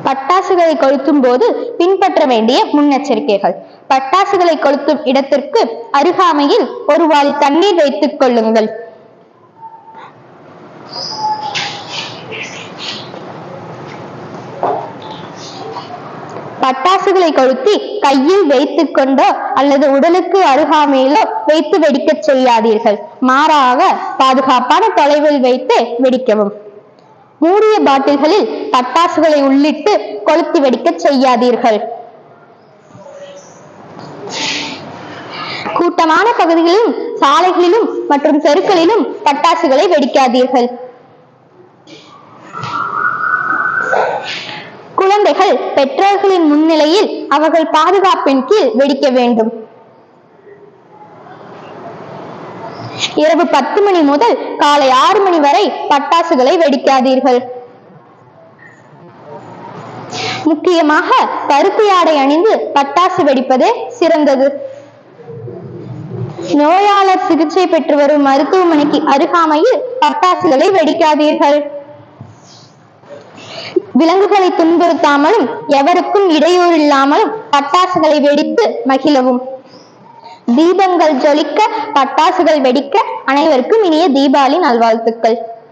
பட்டாசுகளை கொளுத்தும் போது பின்பற்ற வேண்டிய முன்னெச்சரிக்கைகள் பட்டாசுகளை கொளுத்தும் இடத்திற்கு அருகாமையில் ஒரு வாளி தண்ணீர் வைத்துக் கொள்ளுங்கள் பட்டாசுகளை கொளுத்தி கையில் வைத்துக் கொண்டோ அல்லது உடலுக்கு அருகாமையிலோ வைத்து வெடிக்கச் செய்யாதீர்கள் மாறாக பாதுகாப்பான தொலைவில் வைத்து வெடிக்கவும் மூடிய பாட்டில்களில் பட்டாசுகளை உள்ளிட்டு கொளுத்தி வெடிக்கச் செய்யாதீர்கள் கூட்டமான பகுதிகளிலும் சாலைகளிலும் மற்றும் தெருக்களிலும் பட்டாசுகளை வெடிக்காதீர்கள் குழந்தைகள் பெற்றோர்களின் முன்னிலையில் அவர்கள் பாதுகாப்பின் கீழ் வெடிக்க வேண்டும் இரவு பத்து மணி முதல் காலை ஆறு மணி வரை பட்டாசுகளை வெடிக்காதீர்கள் முக்கியமாக கருப்பு ஆடை அணிந்து பட்டாசு வெடிப்பதே சிறந்தது நோயாளர் சிகிச்சை பெற்று வரும் மருத்துவமனைக்கு அருகாமையில் பட்டாசுகளை வெடிக்காதீர்கள் விலங்குகளை துன்புறுத்தாமலும் எவருக்கும் இடையூறு இல்லாமலும் பட்டாசுகளை வெடித்து மகிழவும் தீபங்கள் ஜொலிக்க பட்டாசுகள் வெடிக்க அனைவருக்கும் இனிய தீபாவளி நல்வாழ்த்துக்கள்